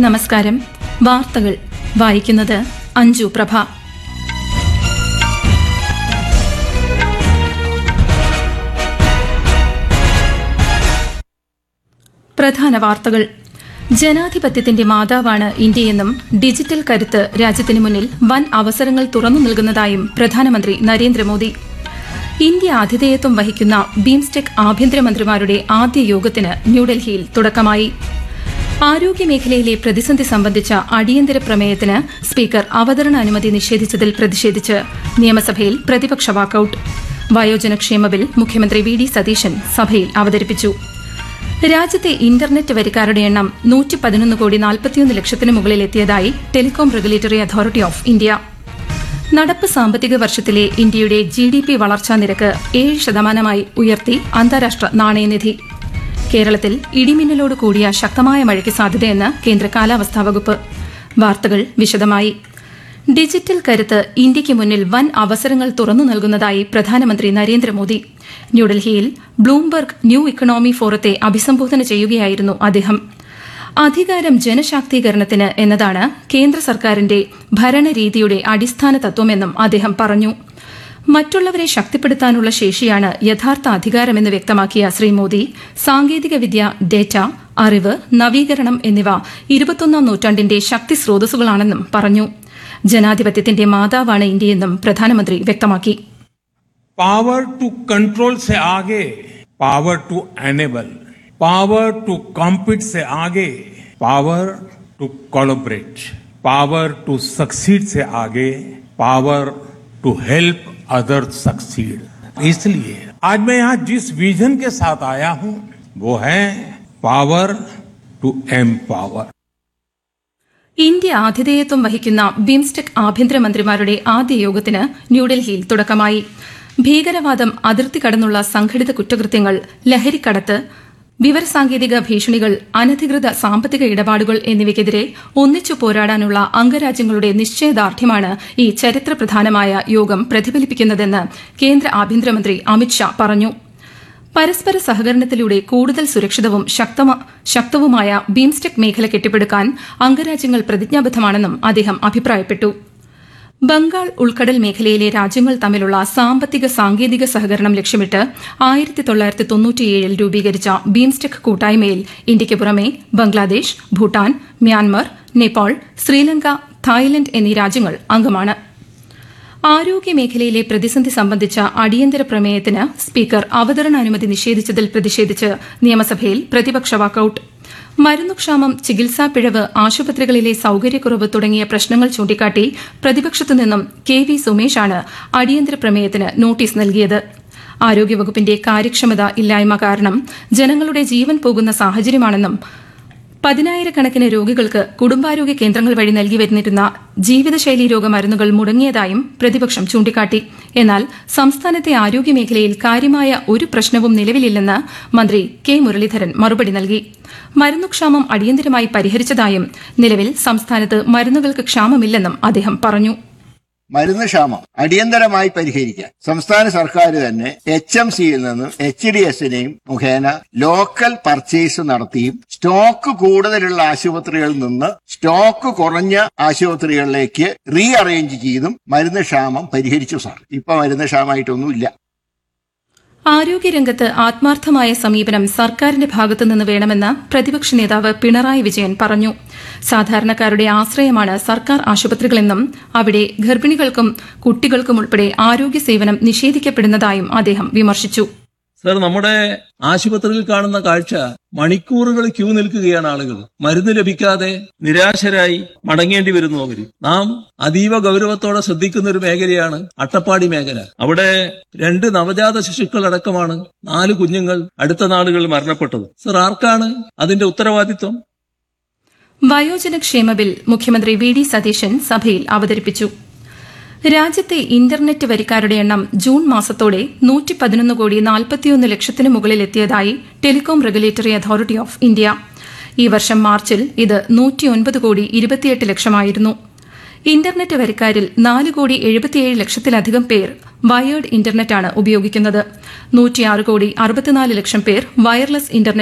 നമസ്കാരം വാർത്തകൾ വായിക്കുന്നത് അഞ്ജു പ്രഭ പ്രധാന വാർത്തകൾ ജനാധിപത്യത്തിന്റെ മാതാവാണ് ഇന്ത്യയെന്നും ഡിജിറ്റൽ കരുത്ത് രാജ്യത്തിന് മുന്നിൽ വൻ അവസരങ്ങൾ തുറന്നു നൽകുന്നതായും പ്രധാനമന്ത്രി നരേന്ദ്രമോദി ഇന്ത്യ ആതിഥേയത്വം വഹിക്കുന്ന ബീംസ്റ്റെക് ആഭ്യന്തരമന്ത്രിമാരുടെ ആദ്യ യോഗത്തിന് ന്യൂഡൽഹിയിൽ തുടക്കമായി ആരോഗ്യമേഖലയിലെ പ്രതിസന്ധി സംബന്ധിച്ച അടിയന്തര പ്രമേയത്തിന് സ്പീക്കർ അവതരണ അനുമതി നിഷേധിച്ചതിൽ പ്രതിഷേധിച്ച് നിയമസഭയിൽ പ്രതിപക്ഷ വാക്കൌട്ട് വയോജനക്ഷേമ ബിൽ മുഖ്യമന്ത്രി വി ഡി സതീശൻ സഭയിൽ അവതരിപ്പിച്ചു രാജ്യത്തെ ഇന്റർനെറ്റ് വരിക്കാരുടെ എണ്ണം നൂറ്റി പതിനൊന്ന് കോടി നാൽപ്പത്തിയൊന്ന് ലക്ഷത്തിന് മുകളിൽ എത്തിയതായി telecom regulatory authority of India നടപ്പ് സാമ്പത്തിക വർഷത്തിലെ ഇന്ത്യയുടെ ജി ഡി പി വളർച്ചാ നിരക്ക് ഏഴ് ശതമാനമായി ഉയർത്തി അന്താരാഷ്ട്ര നാണയനിധി കേരളത്തിൽ ഇടിമിന്നലോട് കൂടിയ ശക്തമായ മഴയ്ക്ക് സാധ്യതയെന്ന് കേന്ദ്ര കാലാവസ്ഥാ വകുപ്പ് വാർത്തകൾ വിശദമായി ഡിജിറ്റൽ കരുത്ത് ഇന്ത്യയ്ക്ക് മുന്നിൽ വൻ അവസരങ്ങൾ തുറന്നു നൽകുന്നതായി പ്രധാനമന്ത്രി നരേന്ദ്രമോദി ന്യൂഡൽഹിയിൽ ബ്ലൂംബർഗ് ന്യൂ ഇക്കണോമി ഫോറത്തെ അഭിസംബോധന ചെയ്യുകയായിരുന്നു അദ്ദേഹം അധികാരം ജനശാക്തീകരണത്തിന് എന്നതാണ് കേന്ദ്ര സർക്കാരിന്റെ ഭരണരീതിയുടെ അടിസ്ഥാന തത്വമെന്നും അദ്ദേഹം പറഞ്ഞു മറ്റുള്ളവരെ ശക്തിപ്പെടുത്താനുള്ള ശേഷിയാണ് യഥാർത്ഥ അധികാരമെന്ന് വ്യക്തമാക്കിയ ശ്രീ മോദി സാങ്കേതികവിദ്യ ഡേറ്റ അറിവ് നവീകരണം എന്നിവ ഇരുപത്തൊന്നാം നൂറ്റാണ്ടിന്റെ ശക്തി സ്രോതസ്സുകളാണെന്നും പറഞ്ഞു ജനാധിപത്യത്തിന്റെ മാതാവാണ് ഇന്ത്യയെന്നും പ്രധാനമന്ത്രി വ്യക്തമാക്കി पावर टू कंट्रोल से आगे power to enable power to compete से आगे power to collaborate power to succeed से आगे power to help other succeed इसलिए आज मैं यहां जिस विजन के साथ आया हूं वो है पावर टू एम्पावर ഇന്ത്യ ആതിഥേയത്വം വഹിക്കുന്ന ബിംസ്റ്റെക് ആഭ്യന്തരമന്ത്രിമാരുടെ ആദ്യ യോഗത്തിന് ന്യൂഡൽഹിയിൽ തുടക്കമായി ഭീകരവാദം അതിർത്തി കടന്നുള്ള സംഘടിത കുറ്റകൃത്യങ്ങൾ ലഹരിക്കടത്ത് വിവരസാങ്കേതിക ഭീഷണികൾ അനധികൃത സാമ്പത്തിക ഇടപാടുകൾ എന്നിവയ്ക്കെതിരെ ഒന്നിച്ചു പോരാടാനുള്ള അംഗരാജ്യങ്ങളുടെ നിശ്ചയദാർഢ്യമാണ് ഈ ചരിത്രപ്രധാനമായ യോഗം പ്രതിഫലിപ്പിക്കുന്നതെന്ന് കേന്ദ്ര ആഭ്യന്തരമന്ത്രി അമിത്ഷാ പറഞ്ഞു പരസ്പര സഹകരണത്തിലൂടെ കൂടുതൽ സുരക്ഷിതവും ശക്തവുമായ ബീംസ്റ്റെക് മേഖല കെട്ടിപ്പടുക്കാൻ അംഗരാജ്യങ്ങൾ പ്രതിജ്ഞാബദ്ധമാണെന്നും അദ്ദേഹം അഭിപ്രായപ്പെട്ടു ബംഗാൾ ഉൾക്കടൽ മേഖലയിലെ രാജ്യങ്ങൾ തമ്മിലുള്ള സാമ്പത്തിക സാങ്കേതിക സഹകരണം ലക്ഷ്യമിട്ട് ആയിരത്തി തൊള്ളായിരത്തി തൊണ്ണൂറ്റിയേഴിൽ രൂപീകരിച്ച ബീംസ്റ്റെക് കൂട്ടായ്മയിൽ ഇന്ത്യയ്ക്ക് പുറമെ ബംഗ്ലാദേശ് ഭൂട്ടാൻ മ്യാൻമർ നേപ്പാൾ ശ്രീലങ്ക തായ്ലൻഡ് എന്നീ രാജ്യങ്ങൾ അംഗമാണ് ആരോഗ്യമേഖലയിലെ പ്രതിസന്ധി സംബന്ധിച്ച അടിയന്തര പ്രമേയത്തിന് സ്പീക്കർ അവതരണാനുമതി നിഷേധിച്ചതിൽ പ്രതിഷേധിച്ച് നിയമസഭയിൽ പ്രതിപക്ഷ വാക്കൌട്ട് മരുന്നുക്ഷാമം ചികിത്സാ പിഴവ് ആശുപത്രികളിലെ സൌകര്യക്കുറവ് തുടങ്ങിയ പ്രശ്നങ്ങൾ ചൂണ്ടിക്കാട്ടി പ്രതിപക്ഷത്തു നിന്നും കെ വി സുമേഷാണ് അടിയന്തര പ്രമേയത്തിന് നോട്ടീസ് നൽകിയത് ആരോഗ്യവകുപ്പിന്റെ കാര്യക്ഷമത ഇല്ലായ്മ കാരണം ജനങ്ങളുടെ ജീവൻ പോകുന്ന സാഹചര്യമാണെന്നും പതിനായിരക്കണക്കിന് രോഗികൾക്ക് കുടുംബാരോഗ്യ കേന്ദ്രങ്ങൾ വഴി നൽകി വരുന്നിരുന്ന ജീവിതശൈലി രോഗ മരുന്നുകൾ മുടങ്ങിയതായും പ്രതിപക്ഷം ചൂണ്ടിക്കാട്ടി എന്നാൽ സംസ്ഥാനത്തെ ആരോഗ്യമേഖലയിൽ കാര്യമായ ഒരു പ്രശ്നവും നിലവിലില്ലെന്ന് മന്ത്രി കെ മുരളീധരൻ മറുപടി നൽകി മരുന്നുക്ഷാമം അടിയന്തരമായി പരിഹരിച്ചതായും നിലവിൽ സംസ്ഥാനത്ത് മരുന്നുകൾക്ക് ക്ഷാമമില്ലെന്നും അദ്ദേഹം പറഞ്ഞു മരുന്ന് ക്ഷാമം അടിയന്തരമായി പരിഹരിക്കാൻ സംസ്ഥാന സർക്കാർ തന്നെ എച്ച് എം സിയിൽ നിന്നും എച്ച് ഡി എസിനെയും മുഖേന ലോക്കൽ പർച്ചേസ് നടത്തിയും സ്റ്റോക്ക് കൂടുതലുള്ള ആശുപത്രികളിൽ നിന്ന് സ്റ്റോക്ക് കുറഞ്ഞ ആശുപത്രികളിലേക്ക് റീ അറേഞ്ച് ചെയ്തും മരുന്ന് ക്ഷാമം പരിഹരിച്ചു സാർ ഇപ്പൊ മരുന്ന് ക്ഷാമമായിട്ടൊന്നുമില്ല ആരോഗ്യരംഗത്ത് ആത്മാർത്ഥമായ സമീപനം സർക്കാരിന്റെ ഭാഗത്തുനിന്ന് വേണമെന്ന് പ്രതിപക്ഷ നേതാവ് പിണറായി വിജയൻ പറഞ്ഞു സാധാരണക്കാരുടെ ആശ്രയമാണ് സർക്കാർ ആശുപത്രികളെന്നും അവിടെ ഗർഭിണികൾക്കും കുട്ടികൾക്കും ഉൾപ്പെടെ ആരോഗ്യ സേവനം നിഷേധിക്കപ്പെടുന്നതായും അദ്ദേഹം വിമർശിച്ചു സർ നമ്മുടെ ആശുപത്രിയിൽ കാണുന്ന കാഴ്ച മണിക്കൂറുകൾ ക്യൂ നിൽക്കുകയാണ് ആളുകൾ മരുന്ന് ലഭിക്കാതെ നിരാശരായി മടങ്ങേണ്ടി വരുന്നു അവര് നാം അതീവ ഗൗരവത്തോടെ ശ്രദ്ധിക്കുന്ന ഒരു മേഖലയാണ് അട്ടപ്പാടി മേഖല അവിടെ രണ്ട് നവജാത ശിശുക്കൾ അടക്കമാണ് നാല് കുഞ്ഞുങ്ങൾ അടുത്ത നാളുകളിൽ മരണപ്പെട്ടത് സർ ആർക്കാണ് അതിന്റെ ഉത്തരവാദിത്വം വയോജനക്ഷേമ ബിൽ മുഖ്യമന്ത്രി വി ഡി സതീശൻ സഭയിൽ അവതരിപ്പിച്ചു രാജ്യത്തെ ഇന്റർനെറ്റ് വരിക്കാരുടെ എണ്ണം ജൂൺ മാസത്തോടെ നൂറ്റി പതിനൊന്ന് കോടി നാൽപ്പത്തിയൊന്ന് ലക്ഷത്തിന് മുകളിൽ എത്തിയതായി telecom regulatory authority of India ഈ വർഷം മാർച്ചിൽ ഇത് നൂറ്റിയൊൻപത് കോടി ഇരുപത്തിയെട്ട് ലക്ഷമായിരുന്നു ഇന്റർനെറ്റ് വരിക്കാരിൽ നാല് കോടി എഴുപത്തിയേഴ് ലക്ഷത്തിലധികം പേർ വയേർഡ് ഇന്റർനെറ്റാണ് ഉപയോഗിക്കുന്നത് നൂറ്റിയാറ് കോടി അറുപത്തിനാല് ലക്ഷം പേർ വയർലെസ് ഇന്റർനെറ്റ്